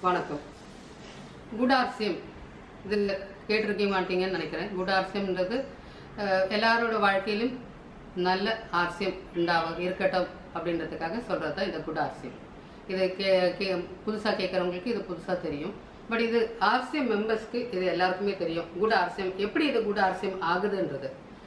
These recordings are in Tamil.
வணக்கம் குட் ஆர்சியம் இதில் கேட்டிருக்க மாட்டீங்கன்னு நினைக்கிறேன் குட் ஆர்சியம்ன்றது அஹ், எல்லாரோட வாழ்க்கையிலும் நல்ல ஆர்சியம் உண்டாவ இருக்கட்டும் அப்படின்றதுக்காக சொல்கிறது தான் இந்த குட் ஆர்சியம் இது கே கே புதுசாக கேட்குறவங்களுக்கு இது புதுசாக தெரியும் பட் இது ஆர்சியம் மெம்பர்ஸ்க்கு இது எல்லாருக்குமே தெரியும் குட் ஆர்சியம் எப்படி இது குட் ஆர்சியம் ஆகுதுன்றது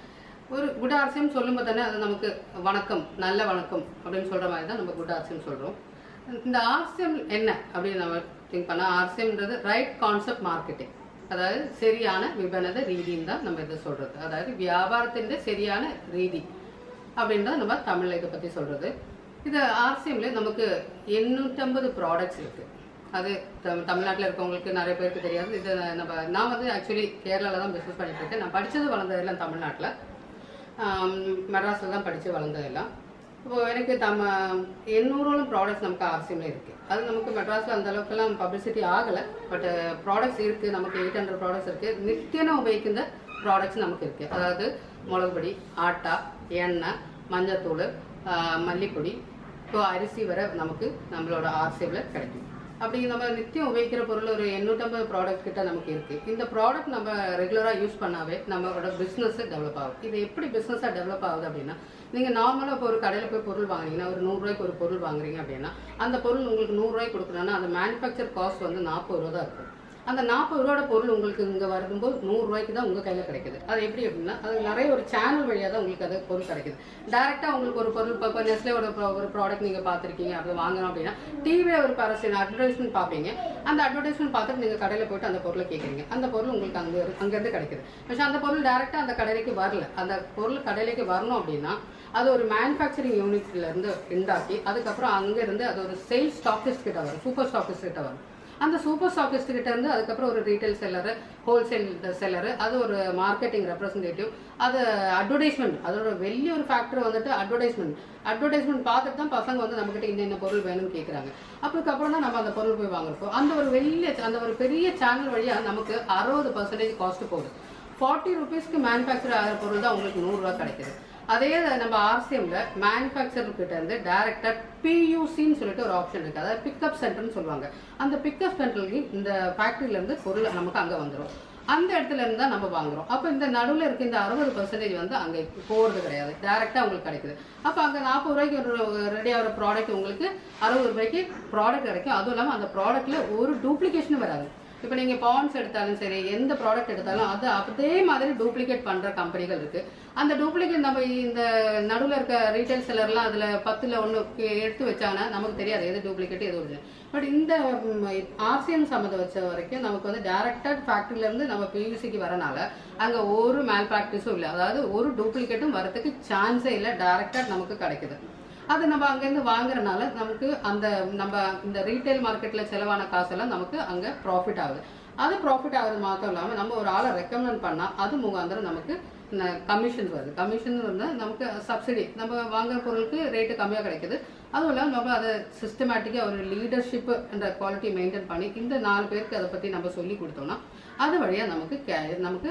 ஒரு குட் ஆர்சியம் சொல்லும்போது தானே அது நமக்கு வணக்கம் நல்ல வணக்கம் அப்படின்னு சொல்ற மாதிரி தான் நம்ம குட் ஆர்சியம் சொல்றோம் இந்த ஆர்சியம் என்ன அப்படின்னு நம்ம திங்க் பண்ணா ஆர்சியம்ன்றது ரைட் கான்செப்ட் மார்க்கெட்டிங் அதாவது சரியான விபணத ரீதின்னு தான் நம்ம இதை சொல்றது அதாவது வியாபாரத்தின் சரியான ரீதி அப்படின்னு தான் நம்ம தமிழ்ல இதை பத்தி சொல்றது இது ஆர்சிஎம்ல நமக்கு எண்ணூற்றம்பது ப்ராடக்ட்ஸ் இருக்கு அது தமிழ் தமிழ்நாட்டில் இருக்கவங்களுக்கு நிறைய பேருக்கு தெரியாது இது நம்ம நான் வந்து ஆக்சுவலி கேரளாவில் தான் பிஸ்னஸ் பண்ணிட்டு இருக்கேன் நான் படித்தது வளர்ந்ததெல்லாம் தமிழ்நாட்டில் மெட்ராஸில் தான் படித்து வளர்ந்ததெல்லாம் இப்போ எனக்கு தம்ம எண்ணூறும் ப்ராடக்ட்ஸ் நமக்கு ஆர்சிஎம்ல இருக்குது அது நமக்கு மெட்ராஸில் அந்த அளவுக்குலாம் பப்ளிசிட்டி ஆகலை பட் ப்ராடக்ட்ஸ் இருக்குது நமக்கு எயிட் ஹண்ட்ரட் ப்ராடக்ட்ஸ் இருக்குது நித்தியனம் உபயோகிக்கிற ப்ராடக்ட்ஸ் நமக்கு இருக்குது அதாவது மிளகுபொடி ஆட்டா எண்ணெய் மஞ்சத்தூள் ஆஹ் மல்லிப்பொடி இப்போ அரிசி வரை நமக்கு நம்மளோட ஆர்சிஎம்ல கிடைக்கும் அப்படி நம்ம நித்தியம் உபயோகிக்கிற பொருள் ஒரு எண்ணூற்றம்பது ப்ராடக்ட் கிட்ட நமக்கு இருக்கு இந்த ப்ராடக்ட் நம்ம ரெகுலராக யூஸ் பண்ணாவே நம்மளோட பிஸ்னஸ் டெவலப் ஆகும் இது எப்படி பிஸ்னஸாக டெவலப் ஆகுது அப்படின்னா நீங்கள் நார்மலாக இப்போ ஒரு கடையில் போய் பொருள் வாங்குறீங்கன்னா ஒரு நூறுரூவாய்க்கு ஒரு பொருள் வாங்குறீங்க அப்படின்னா அந்த பொருள் உங்களுக்கு நூறுரூவாய்க்கு கொடுக்குறோன்னா அந்த மேனுஃபேக்சர் காஸ்ட் வந்து நாற்பது ரூபா தான் இருக்கும் அந்த நாற்பது ரூபாயோட பொருள் உங்களுக்கு இங்கே வரும்போது நூறு ரூபாய்க்கு தான் உங்கள் கையில் கிடைக்குது அது எப்படி அப்படின்னா அது நிறைய ஒரு சேனல் வழியாக தான் உங்களுக்கு அது பொருள் கிடைக்குது டேரெக்டாக உங்களுக்கு ஒரு பொருள் இப்போ நெஸ்லேயோட ஒரு ப்ராடக்ட் நீங்கள் பார்த்துருக்கீங்க அது வாங்கணும் அப்படின்னா டிவியில் ஒரு பரசின் அட்வர்டைஸ்மெண்ட் பார்ப்பீங்க அந்த அட்வர்டைஸ்மெண்ட் பார்த்துட்டு நீங்கள் கடையில் போயிட்டு அந்த பொருளை கேட்குறீங்க அந்த பொருள் உங்களுக்கு அங்கே அங்கேருந்து கிடைக்குது പക്ഷേ அந்த பொருள் டேரெக்டாக அந்த கடையிലേക്ക് வரல அந்த பொருள் கடையிലേക്ക് வரணும் அப்படின்னா அது ஒரு மேனுஃபேக்சரிங் யூனிட்ல இருந்து உண்டாக்கி அதுக்கப்புறம் அங்க இருந்து அது ஒரு சேல்ஸ் ஸ்டாக்கிஸ்ட் கிட்ட வரும் சூப்பர் ஸ்டாக்கிஸ்ட் கிட்ட வரும் அந்த சூப்பர் ஸ்டாக்கிஸ்ட் கிட்ட இருந்து அதுக்கப்புறம் ஒரு ரீட்டைல் செல்லரு ஹோல்சேல் செல்லரு அது ஒரு மார்க்கெட்டிங் ரெப்ரசன்டேட்டிவ் அது அட்வர்டைஸ்மெண்ட் அதோட வெளிய ஒரு ஃபேக்டர் வந்துட்டு அட்வர்டைஸ்மெண்ட் அட்வர்டைஸ்மெண்ட் பார்த்துட்டு தான் பசங்க வந்து நம்மகிட்ட இந்த இந்த பொருள் வேணும்னு கேட்குறாங்க அதுக்கப்புறம் தான் நம்ம அந்த பொருள் போய் வாங்குறோம் அந்த ஒரு வெளிய அந்த ஒரு பெரிய சேனல் வழியா நமக்கு அறுபது பர்சன்டேஜ் காஸ்ட் போகுது ஃபார்ட்டி ருபீஸ்க்கு மேனுஃபேக்சர் ஆகிற பொருள் தான் உங்களுக்கு நூறுரூவா கிடைக்குது அதே நம்ம ஆர்சிஎம்ல மேனுஃபேக்சர் கிட்ட இருந்து டைரக்டா பியூசின்னு சொல்லிட்டு ஒரு ஆப்ஷன் இருக்கு அதாவது பிக்கப் சென்டர்னு சொல்லுவாங்க அந்த பிக்கப் சென்டருக்கு இந்த ஃபேக்டரியில இருந்து பொருள் நமக்கு அங்க வந்துடும் அந்த இடத்துல இருந்து தான் நம்ம வாங்குறோம் அப்போ இந்த நடுவில் இருக்க இந்த அறுபது பர்சன்டேஜ் வந்து அங்கே போகிறது கிடையாது டேரெக்டாக உங்களுக்கு கிடைக்குது அப்போ அங்கே நாற்பது ரூபாய்க்கு ஒரு ரெடி ஆகிற ப்ராடக்ட் உங்களுக்கு அறுபது ரூபாய்க்கு ப்ராடக்ட் கிடைக்கும் அதுவும் இல்லாமல் அந்த ப்ராடக்ட்ல ஒரு டூப்ளிகேஷனும் வராது இப்போ நீங்கள் பாண்ட்ஸ் எடுத்தாலும் சரி எந்த ப்ராடக்ட் எடுத்தாலும் அது அதே மாதிரி டூப்ளிகேட் பண்ணுற கம்பெனிகள் இருக்கு அந்த டூப்ளிகேட் நம்ம இந்த நடுவில் இருக்க ரீட்டைல் செல்லர்லாம் அதில் பத்தில் ஒன்று எடுத்து வச்சாங்கன்னா நமக்கு தெரியாது எது டூப்ளிகேட் எது ஒரிஜினல் பட் இந்த ஆர்சிஎம் சம்மந்தம் வச்ச வரைக்கும் நமக்கு வந்து டேரக்டட் ஃபேக்ட்ரிலேருந்து நம்ம பியூசிக்கு வரனால அங்கே ஒரு மேல் ப்ராக்டிஸும் இல்லை அதாவது ஒரு டூப்ளிகேட்டும் வரதுக்கு சான்ஸே இல்லை டேரக்டாக நமக்கு கிடைக்குது அது நம்ம அங்கேருந்து வாங்குறனால நமக்கு அந்த நம்ம இந்த ரீட்டைல் மார்க்கெட்டில் செலவான காசெல்லாம் நமக்கு அங்கே ப்ராஃபிட் ஆகுது அது ப்ராஃபிட் ஆகுது மாத்திரம் இல்லாமல் நம்ம ஒரு ஆளை ரெக்கமெண்ட் பண்ணால் அது முகாந்திரம் நமக்கு கமிஷன்ஸ் வருது கமிஷன் வந்து நமக்கு சப்சிடி நம்ம வாங்குற பொருளுக்கு ரேட்டு கம்மியாக கிடைக்குது அதுவும் இல்லாமல் நம்ம அதை சிஸ்டமேட்டிக்காக ஒரு லீடர்ஷிப் என்ற குவாலிட்டி மெயின்டைன் பண்ணி இந்த நாலு பேருக்கு அதை பற்றி நம்ம சொல்லி கொடுத்தோம்னா அது வழியாக நமக்கு கே- நமக்கு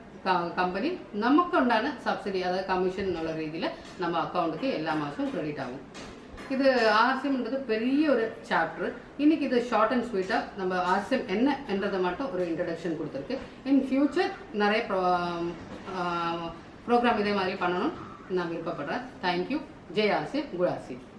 கம்பெனி நமக்கு உண்டான சப்சிடி அதாவது கமிஷன் உள்ள ரீதியில் நம்ம அக்கௌண்ட்டுக்கு எல்லா மாதமும் கிரெடிட் ஆகும் இது ஆர்சிஎம்ன்றது பெரிய ஒரு சாப்டர் இன்னைக்கு இது ஷார்ட் அண்ட் ஸ்வீட்டாக நம்ம ஆர்சிஎம் என்ன என்றதை மட்டும் ஒரு இன்ட்ரடக்ஷன் கொடுத்துருக்கு இன் ஃபியூச்சர் நிறைய ப்ரோக்ராம் இதே மாதிரி பண்ணணும் நான் விருப்பப்படுறேன் thank you Jai RC good RC